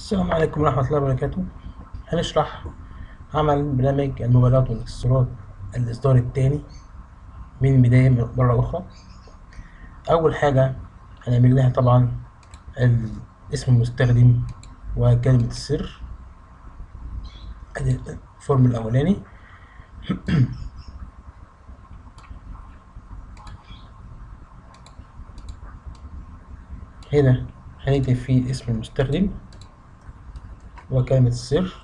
السلام عليكم ورحمة الله وبركاته هنشرح عمل برنامج الموبايلات والاكسسوارات الإصدار الثاني من بداية مرة أخرى أول حاجة هنعمل لها طبعا ال- اسم المستخدم وكلمة السر أدي الفورم الأولاني هنا هنكتب فيه اسم المستخدم وكلمة السر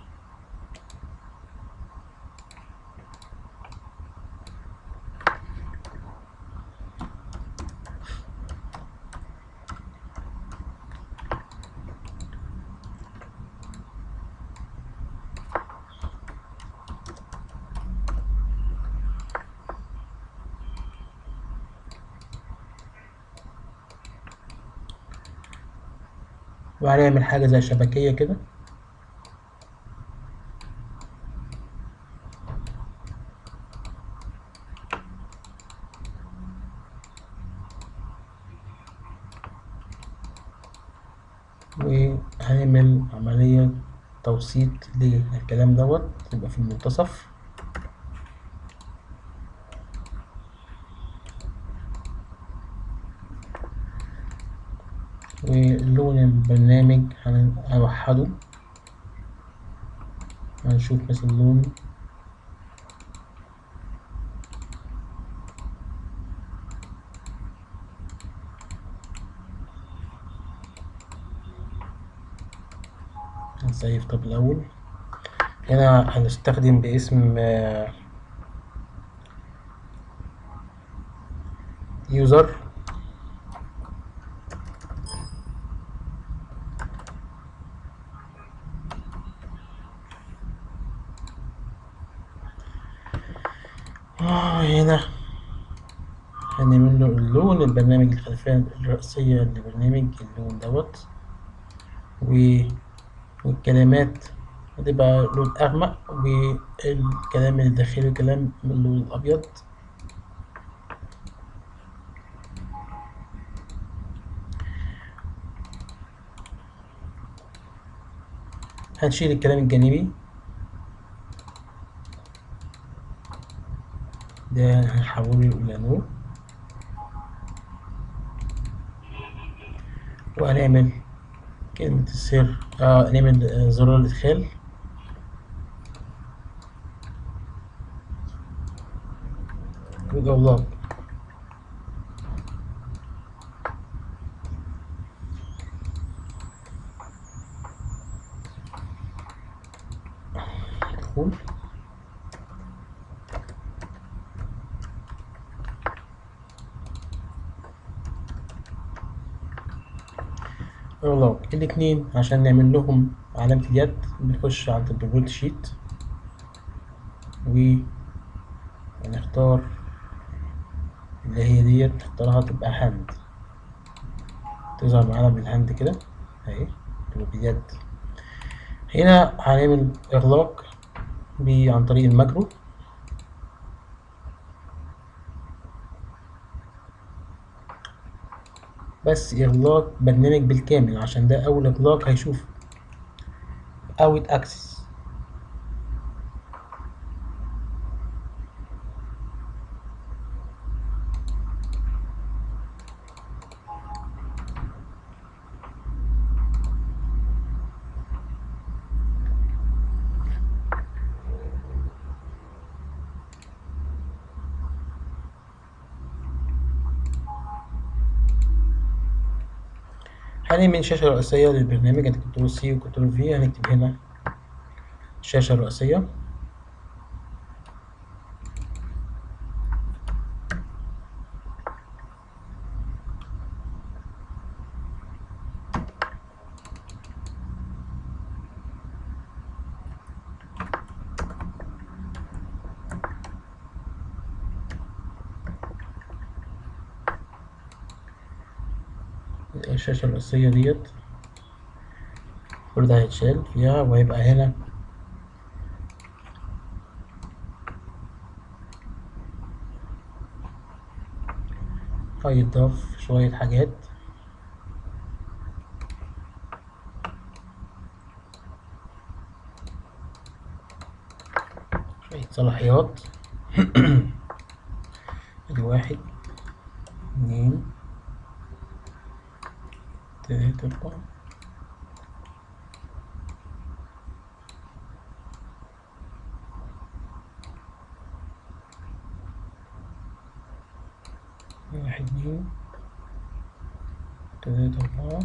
وهنعمل حاجة زي شبكية كده وهنعمل عملية توسيط للكلام دوت يبقى في المنتصف ولون البرنامج هنوحده هنشوف مثلا لون هنسيف طب الأول هنا هنستخدم باسم يوزر آه هنا هنعمل له اللون البرنامج الخلفية الرئيسية للبرنامج اللون دوت و والكلمات هتبقى لون أغمق والكلام اللي داخله كلام من اللون الأبيض هنشيل الكلام الجانبي ده هنحوله إلى نور وهنعمل كلمة السر اه نعمل آه، زرار الإدخال وجولات دخول والله الاتنين عشان نعمل لهم علامة اليد بنخش عند الديفولت شيت ونختار اللي هي ديت نختارها تبقى هاند تظهر معانا بالهاند كده اهي تبقى باليد هنا هنعمل إغلاق ب- عن طريق الماكرو بس إغلاق برنامج بالكامل عشان ده أول إغلاق هيشوف أوت أكسس هنعمل شاشة رئيسية للبرنامج هنكتب كنترول سي وكنترول في هنكتب هنا الشاشة الرئيسية الشاشة الرئيسية ديت كل ده هيتشال فيها وهيبقى هنا هيضاف شوية حاجات صلاحيات ادي واحد اتنين تلاتة أربعة واحد اتنين تلاتة أربعة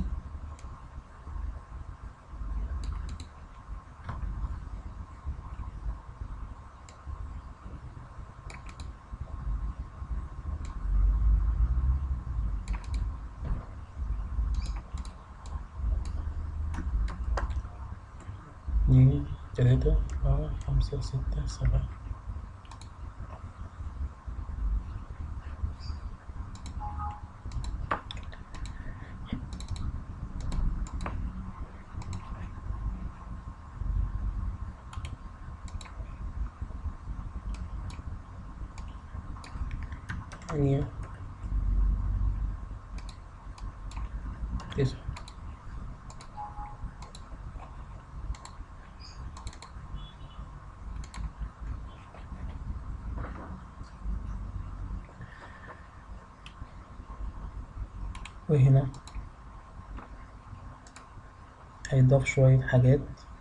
اتنين تلاتة أربعة خمسة ستة سبعة ثمانية تسعة وهنا هيضاف شوية حاجات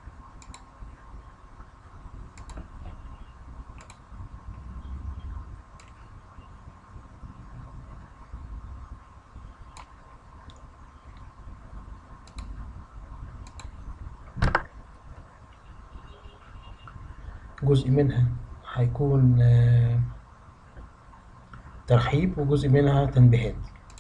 جزء منها هيكون آه، ترحيب وجزء منها تنبيهات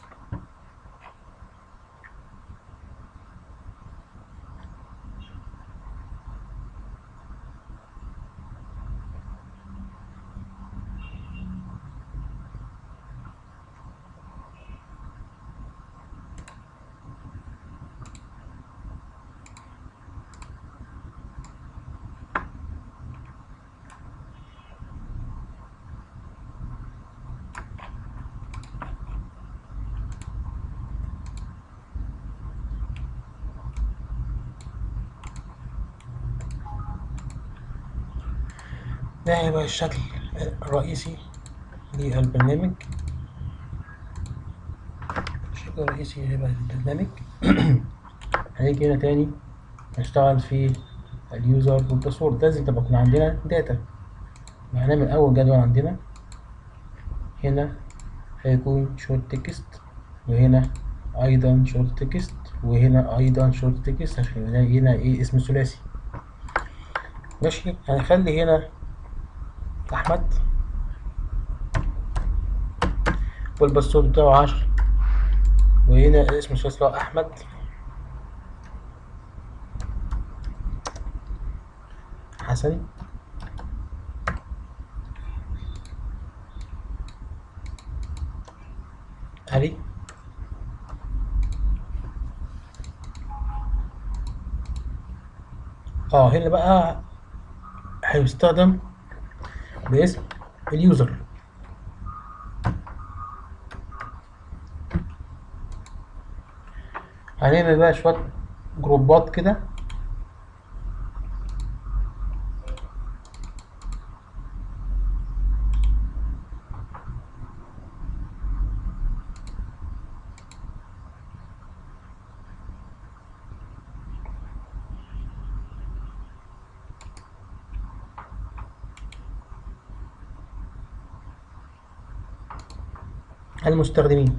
ده هيبقى الشكل الرئيسي للبرنامج الشكل الرئيسي هيبقى البرنامج هنيجي هنا تاني نشتغل في اليوزر والباسورد لازم تبقى يكون عندنا داتا هنعمل أول جدول عندنا هنا هيكون شورت تكست وهنا أيضا شورت تكست وهنا أيضا شورت تكست عشان نلاقي هنا إيه اسم ثلاثي ماشي هنخلي هنا أحمد والباسورد بتاعه عشرة وهنا اسم الثلاثي اللي هو أحمد حسن علي اه هنا بقى هيستخدم باسم اليوزر هنعمل بقى شوية جروبات كده المستخدمين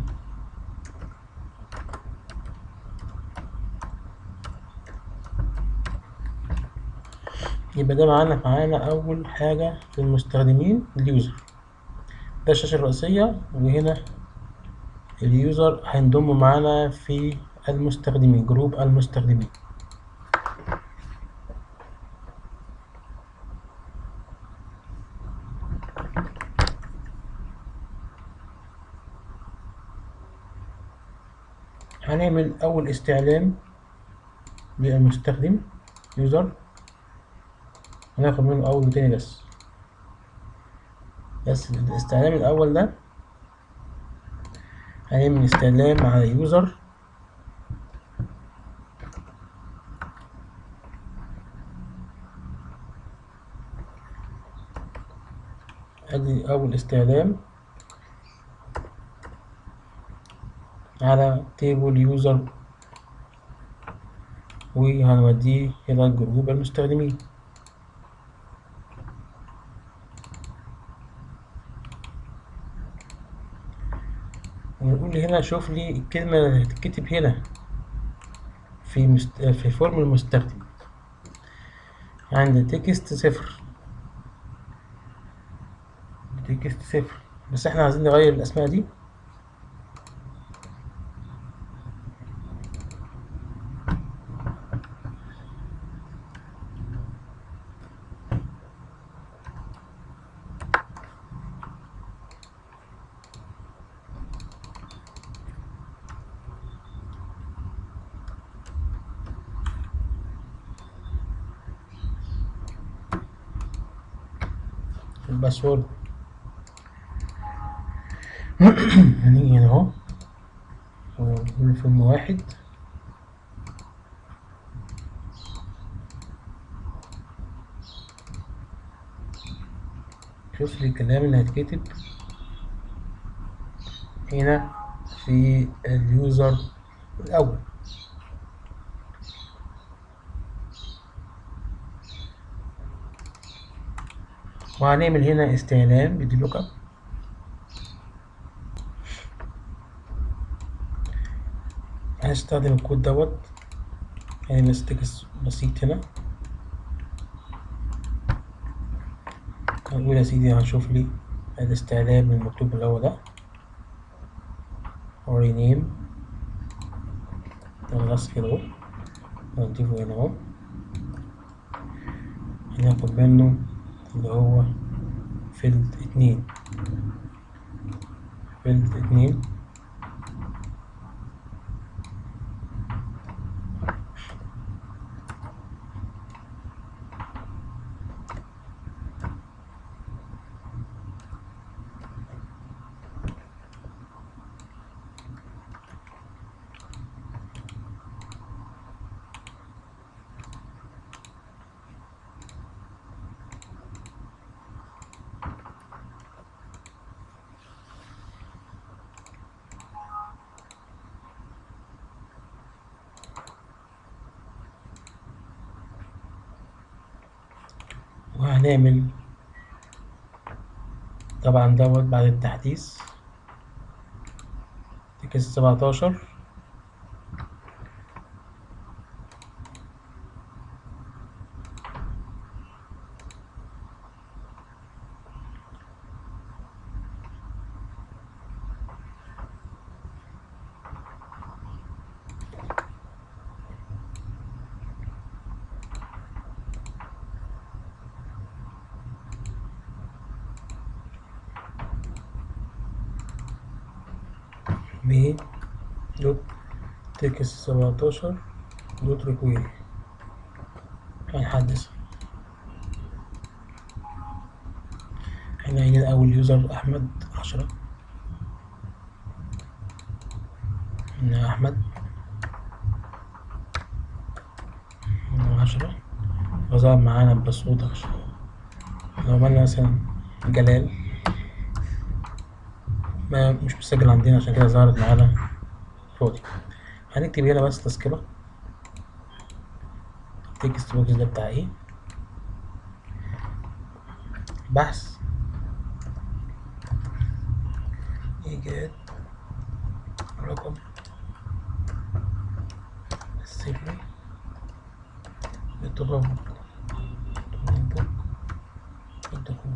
يبقى ده معانا معانا أول حاجة في المستخدمين اليوزر ده الشاشة الرئيسية وهنا اليوزر هينضم معانا في المستخدمين جروب المستخدمين هنعمل أول استعلام للمستخدم يوزر هناخد منه أول وتاني بس بس الاستعلام الأول ده هنعمل استعلام على يوزر ادي اول استخدام على تيبل يوزر وهنوديه الى جروب المستخدمين ونقول هنا شوف لي الكلمة اللي هتتكتب هنا في مست... في فورم المستخدم عند تكست صفر تكست صفر بس احنا عايزين نغير الأسماء دي الباسورد هنيجي هنا اهو ونقول فيلم واحد شوف لي الكلام اللي هيتكتب هنا في اليوزر الأول وهنعمل هنا استعلام بدي لوك اب هنستخدم الكود دوت يعني بس تكست بسيط هنا هنقول يا سيدي هنشوف لي الاستعلام المكتوب اللي هو ده rename نغص كده اهو نضيفه هنا اهو هناخد منه اللي هو فيلد اتنين فيلد اتنين وهنعمل طبعا دوت بعد التحديث تكست سبعتاشر ب دوت تكست سبعتاشر دوت ريكويري هنحدث هنا هنا أول يوزر أحمد عشرة هنا أحمد هنا عشرة وظهر معانا بصوت عشرة لو عملنا مثلا جلال ما مش مسجل عندنا عشان كده ظهرت معانا فاضي هنكتب هنا بس تذكرة التكست بوكس ده بتاع ايه بحث إيجاد رقم السري للتطابق تطابق الدخول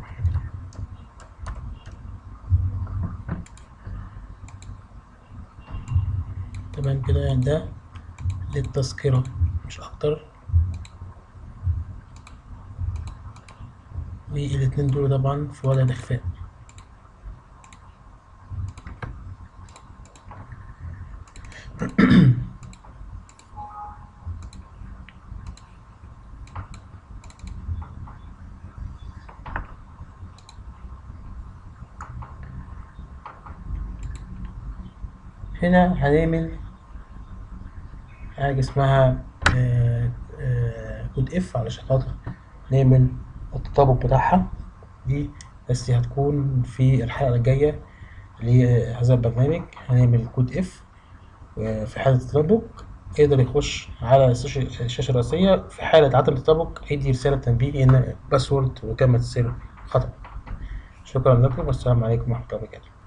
تمام كده يعني ده للتذكرة مش أكتر والاتنين دول طبعا في وضع الإخفاء هنا هنعمل حاجة اسمها آه، آه، كود اف علشان خاطر نعمل التطابق بتاعها دي بس هتكون في الحلقة الجاية لهذا البرنامج هنعمل كود اف في حالة التطابق يقدر يخش على الشاشة الشاشة الرئيسية في حالة عدم التطابق يدي رسالة تنبيه إن باسورد وكلمة السر خطأ شكرا لكم والسلام عليكم ورحمة الله وبركاته